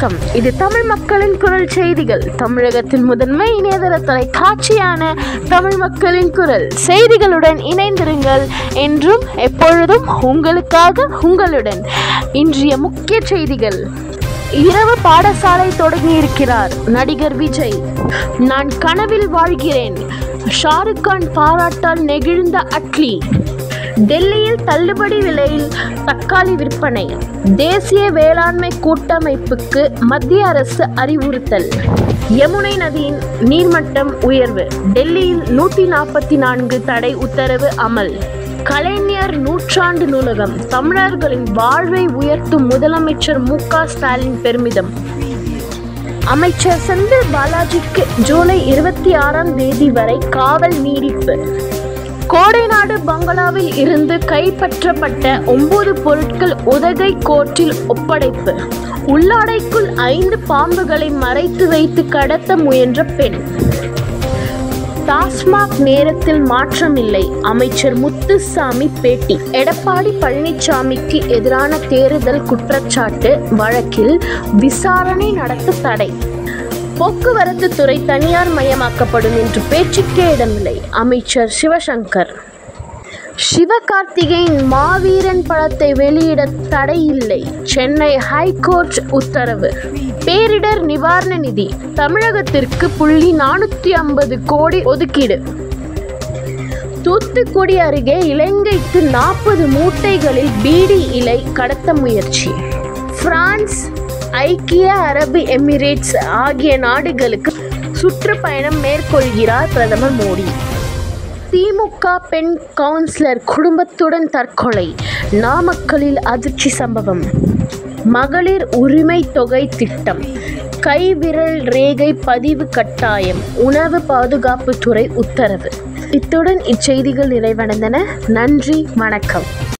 வணக்கம் இது தமிழ் மக்களின் குரல் செய்திகள் தமிழகத்தின் முதன்மை இணையதள தொலைக்காட்சியான தமிழ் மக்களின் குரல் செய்திகளுடன் இணைந்திருங்கள் என்றும் எப்பொழுதும் உங்களுக்காக உங்களுடன் இன்றைய முக்கிய செய்திகள் இரவு பாடசாலை தொடங்கியிருக்கிறார் நடிகர் விஜய் நான் கனவில் வாழ்கிறேன் ஷாருக் கான் பாராட்டால் நெகிழ்ந்த அட்லி டெல்லியில் தள்ளுபடி விலையில் தக்காளி விற்பனை தேசிய வேளாண்மை கூட்டமைப்புக்கு மத்திய அரசு அறிவுறுத்தல் யமுனை நதியின் நீர்மட்டம் உயர்வு டெல்லியில் நூற்றி நாற்பத்தி நான்கு தடை உத்தரவு அமல் கலைஞர் நூற்றாண்டு நூலகம் தமிழர்களின் வாழ்வை உயர்த்தும் முதலமைச்சர் மு க ஸ்டாலின் பெருமிதம் அமைச்சர் செந்தில் பாலாஜிக்கு ஜூலை இருபத்தி ஆறாம் தேதி வரை காவல் நீடிப்பு கோடைநாடு பங்களாவில் இருந்து கைப்பற்றப்பட்ட ஒன்பது பொருட்கள் உதகை கோர்ட்டில் ஒப்படைப்பு உள்ளாடைக்குள் ஐந்து பாம்புகளை மறைத்து வைத்து கடத்த முயன்ற பெண் டாஸ்மாக் நேரத்தில் மாற்றமில்லை அமைச்சர் முத்துசாமி பேட்டி எடப்பாடி பழனிசாமிக்கு எதிரான தேர்தல் குற்றச்சாட்டு வழக்கில் விசாரணை நடத்த தடை போக்குவரத்து துறை தனியார் மயமாக்கப்படும் என்று பேச்சுக்கே இடமில்லை அமைச்சர் சிவசங்கர் சிவகார்த்திகேயன் மாவீரன் படத்தை வெளியிட தடை இல்லை சென்னை ஹைகோர்ட் உத்தரவு பேரிடர் நிவாரண நிதி தமிழகத்திற்கு புள்ளி நானூற்றி ஐம்பது கோடி ஒதுக்கீடு தூத்துக்குடி அருகே இலங்கைக்கு நாற்பது மூட்டைகளில் பீடி இலை கடத்த முயற்சி பிரான்ஸ் ஐக்கிய அரபு எமிரேட்ஸ் ஆகிய நாடுகளுக்கு சுற்றுப்பயணம் மேற்கொள்கிறார் பிரதமர் மோடி திமுக பெண் கவுன்சிலர் குடும்பத்துடன் தற்கொலை நாமக்கலில் அதிர்ச்சி சம்பவம் மகளிர் உரிமை தொகை திட்டம் கைவிரல் ரேகை பதிவு கட்டாயம் உணவு பாதுகாப்புத்துறை உத்தரவு இத்துடன் இச்செய்திகள் நிறைவடைந்தன நன்றி வணக்கம்